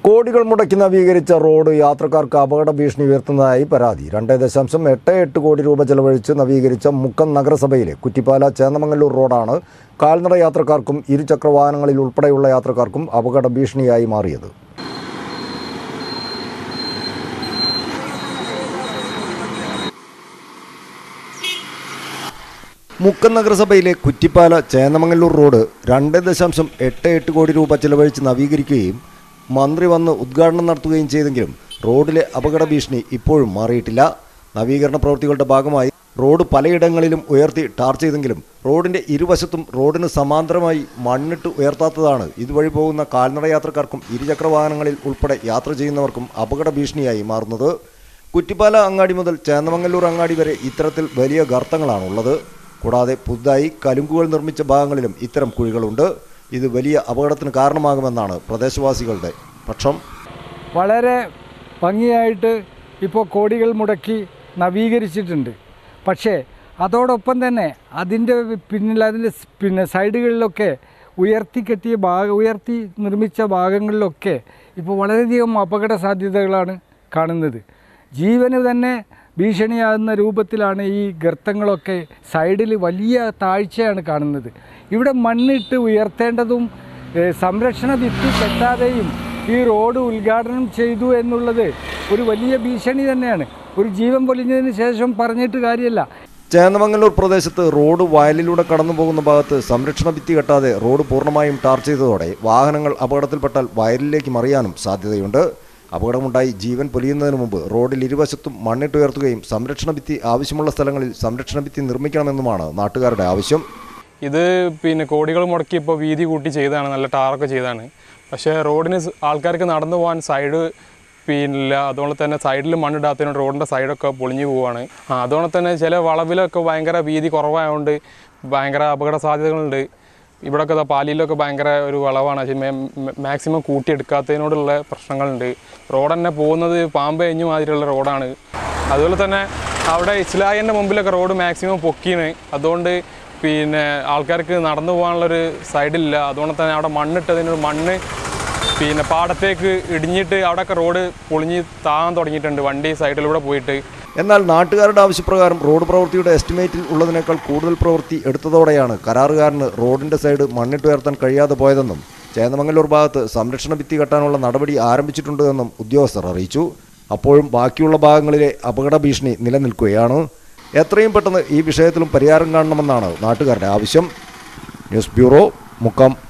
കോടികൾ മുടക്കി നവീകരിച്ച റോഡ് യാത്രക്കാർക്ക് അപകട ഭീഷണി ഉയർത്തുന്നതായി പരാതി രണ്ട് ദശാംശം എട്ട് എട്ട് കോടി രൂപ ചെലവഴിച്ച് നവീകരിച്ച മുക്കം നഗരസഭയിലെ കുറ്റിപ്പാല ചേന്നമംഗല്ലൂർ റോഡാണ് കാൽനട യാത്രക്കാർക്കും ഇരുചക്ര വാഹനങ്ങളിൽ ഉൾപ്പെടെയുള്ള യാത്രക്കാർക്കും അപകട ഭീഷണിയായി മാറിയത് മുക്കം നഗരസഭയിലെ കുറ്റിപ്പാല ചേന്നമംഗല്ലൂർ റോഡ് രണ്ട് ദശാംശം എട്ട് എട്ട് കോടി രൂപ ചെലവഴിച്ച് നവീകരിക്കുകയും മന്ത്രി വന്ന് ഉദ്ഘാടനം നടത്തുകയും ചെയ്തെങ്കിലും റോഡിലെ അപകട ഭീഷണി ഇപ്പോഴും മാറിയിട്ടില്ല നവീകരണ പ്രവൃത്തികളുടെ ഭാഗമായി റോഡ് പലയിടങ്ങളിലും ഉയർത്തി ടാർ ചെയ്തെങ്കിലും റോഡിന്റെ ഇരുവശത്തും റോഡിന് സമാന്തരമായി മണ്ണിട്ട് ഉയർത്താത്തതാണ് ഇതുവഴി പോകുന്ന കാൽനട യാത്രക്കാർക്കും ഇരുചക്ര വാഹനങ്ങളിൽ ഉൾപ്പെടെ യാത്ര ചെയ്യുന്നവർക്കും അപകട ഭീഷണിയായി മാറുന്നത് കുറ്റിപ്പാല അങ്ങാടി മുതൽ ചേന്നമംഗല്ലൂർ അങ്ങാടി വരെ ഇത്തരത്തിൽ വലിയ ഗർത്തങ്ങളാണുള്ളത് കൂടാതെ പുതുതായി കലുങ്കുകൾ നിർമ്മിച്ച ഭാഗങ്ങളിലും ഇത്തരം കുഴികളുണ്ട് ഇത് വലിയ അപകടത്തിന് കാരണമാകുമെന്നാണ് പ്രദേശവാസികളുടെ പക്ഷം വളരെ ഭംഗിയായിട്ട് ഇപ്പോൾ കോടികൾ മുടക്കി നവീകരിച്ചിട്ടുണ്ട് പക്ഷേ അതോടൊപ്പം തന്നെ അതിൻ്റെ പിന്നിൽ അതിൻ്റെ സ് പിന്നെ സൈഡുകളിലൊക്കെ ഉയർത്തി കെട്ടിയ ഭാഗ ഉയർത്തി നിർമ്മിച്ച ഭാഗങ്ങളിലൊക്കെ ഇപ്പോൾ വളരെയധികം അപകട സാധ്യതകളാണ് കാണുന്നത് ജീവന് തന്നെ ഭീഷണിയാകുന്ന രൂപത്തിലാണ് ഈ ഗർത്തങ്ങളൊക്കെ സൈഡിൽ വലിയ താഴ്ചയാണ് കാണുന്നത് ഇവിടെ മണ്ണിട്ട് ഉയർത്തേണ്ടതും ഏഹ്, സംരക്ഷണ ഭിത്തി കെട്ടാതെയും ഈ റോഡ് ഉദ്ഘാടനം ചെയ്തു എന്നുള്ളത് ഒരു വലിയ ഭീഷണി തന്നെയാണ് ഒരു ജീവൻ പൊലിഞ്ഞതിന് ശേഷം പറഞ്ഞിട്ട് കാര്യമല്ല ചേന്നമംഗല്ലൂർ പ്രദേശത്ത് റോഡ് വയലിലൂടെ കടന്നു പോകുന്ന ഭാഗത്ത് സംരക്ഷണ ഭിത്തി കെട്ടാതെ റോഡ് പൂർണ്ണമായും ടാർ ചെയ്തതോടെ വാഹനങ്ങൾ അപകടത്തിൽപ്പെട്ടാൽ വയലിലേക്ക് മറിയാനും സാധ്യതയുണ്ട് അപകടമുണ്ടായി ജീവൻ പൊലിയുന്നതിന് മുമ്പ് റോഡിൽ ഇരുവശത്തും മണ്ണിട്ടുയർത്തുകയും സംരക്ഷണ ഭിത്തി ആവശ്യമുള്ള സ്ഥലങ്ങളിൽ സംരക്ഷണ ഭിത്തി നിർമ്മിക്കണമെന്നുമാണ് നാട്ടുകാരുടെ ആവശ്യം ഇത് പിന്നെ കോടികൾ മുടക്കി ഇപ്പോൾ വീതി കൂട്ടി ചെയ്തതാണ് നല്ല ടാറൊക്കെ ചെയ്തതാണ് പക്ഷേ റോഡിന് സ് ആൾക്കാർക്ക് നടന്നു പോകാൻ സൈഡ് പിന്നില്ല അതുകൊണ്ട് തന്നെ സൈഡിൽ മണ്ണിടാത്തതിനോട് റോഡിൻ്റെ സൈഡൊക്കെ പൊളിഞ്ഞു പോവാണ് ആ അതുകൊണ്ട് തന്നെ ചില വളവിലൊക്കെ ഭയങ്കര വീതി കുറവായതുകൊണ്ട് ഭയങ്കര അപകട സാധ്യതകളുണ്ട് ഇവിടെയൊക്കെ ദാ പാലിയിലൊക്കെ ഭയങ്കര ഒരു വളവാണ് പക്ഷേ മാക്സിമം കൂട്ടിയെടുക്കാത്തതിനോടുള്ള പ്രശ്നങ്ങളുണ്ട് റോഡ് തന്നെ പോകുന്നത് പാമ്പ് എഞ്ഞു മാതിരിയുള്ള റോഡാണ് അതുപോലെ തന്നെ അവിടെ ഇസ്ലായിൻ്റെ മുമ്പിലൊക്കെ റോഡ് മാക്സിമം പൊക്കിയാണ് അതുകൊണ്ട് പിന്നെ ആൾക്കാർക്ക് നടന്നു പോകാനുള്ളൊരു സൈഡില്ല അതുകൊണ്ട് തന്നെ അവിടെ മണ്ണിട്ടതിനൊരു മണ്ണ് പിന്നെ പാടത്തേക്ക് ഇടിഞ്ഞിട്ട് അവിടെയൊക്കെ റോഡ് പൊളിഞ്ഞ് താകാൻ തുടങ്ങിയിട്ടുണ്ട് വണ്ടി സൈഡിലൂടെ പോയിട്ട് എന്നാൽ നാട്ടുകാരുടെ ആവശ്യപ്രകാരം റോഡ് പ്രവൃത്തിയുടെ എസ്റ്റിമേറ്റിൽ ഉള്ളതിനേക്കാൾ കൂടുതൽ പ്രവൃത്തി എടുത്തതോടെയാണ് കരാറുകാരന് റോഡിന്റെ സൈഡ് മണ്ണിട്ടുയർത്താൻ കഴിയാതെ പോയതെന്നും ചേന്നമംഗല്ലൂർ ഭാഗത്ത് സംരക്ഷണ ഭിത്തി കെട്ടാനുള്ള നടപടി ആരംഭിച്ചിട്ടുണ്ട് എന്നും ഉദ്യോഗസ്ഥർ അറിയിച്ചു അപ്പോഴും ബാക്കിയുള്ള ഭാഗങ്ങളിലെ അപകട ഭീഷണി നിലനിൽക്കുകയാണ് എത്രയും പെട്ടെന്ന് ഈ വിഷയത്തിലും പരിഹാരം കാണണമെന്നാണ് നാട്ടുകാരുടെ ആവശ്യം ന്യൂസ് ബ്യൂറോ മുക്കം